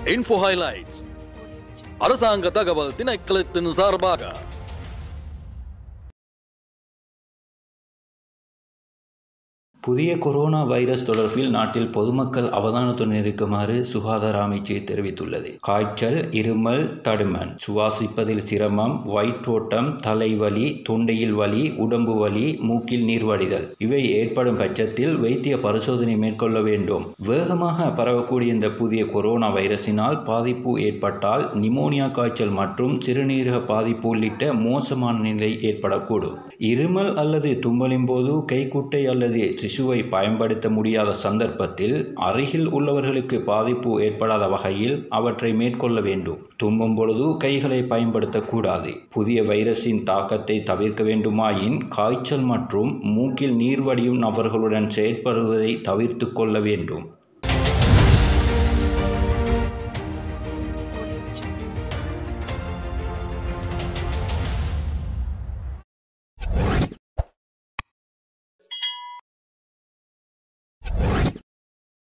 info highlights அரசாங்க தகவல் திணைக்களத்தின் சார்பாக புதிய கொரோனா வைரஸ் தொடர்பில் நாட்டில் பொதுமக்கள் அவதானத்துடன் இருக்குமாறு சுகாதார அமைச்சு தெரிவித்துள்ளது காய்ச்சல் இருமல் தடுமன் சுவாசிப்பதில் சிரமம் வயிற்றோட்டம் தலைவலி தொண்டையில் வலி உடம்பு வலி மூக்கில் நீர் வடிதல் இவை ஏற்படும் பட்சத்தில் வைத்திய பரிசோதனை மேற்கொள்ள வேண்டும் வேகமாக பரவக்கூடிய இந்த புதிய கொரோனா வைரஸினால் பாதிப்பு ஏற்பட்டால் நிமோனியா காய்ச்சல் மற்றும் சிறுநீரக பாதிப்பு உள்ளிட்ட மோசமான நிலை ஏற்படக்கூடும் இருமல் அல்லது தும்மலின் போது கைக்குட்டை அல்லது சிசுவை பயன்படுத்த முடியாத சந்தர்ப்பத்தில் அருகில் உள்ளவர்களுக்கு பாதிப்பு ஏற்படாத வகையில் அவற்றை மேற்கொள்ள வேண்டும் தும்மும் பொழுது கைகளை பயன்படுத்தக்கூடாது புதிய வைரஸின் தாக்கத்தை தவிர்க்க வேண்டுமாயின் காய்ச்சல் மற்றும் மூக்கில் நீர் வடியும் நபர்களுடன் செயற்படுவதை தவிர்த்து கொள்ள வேண்டும்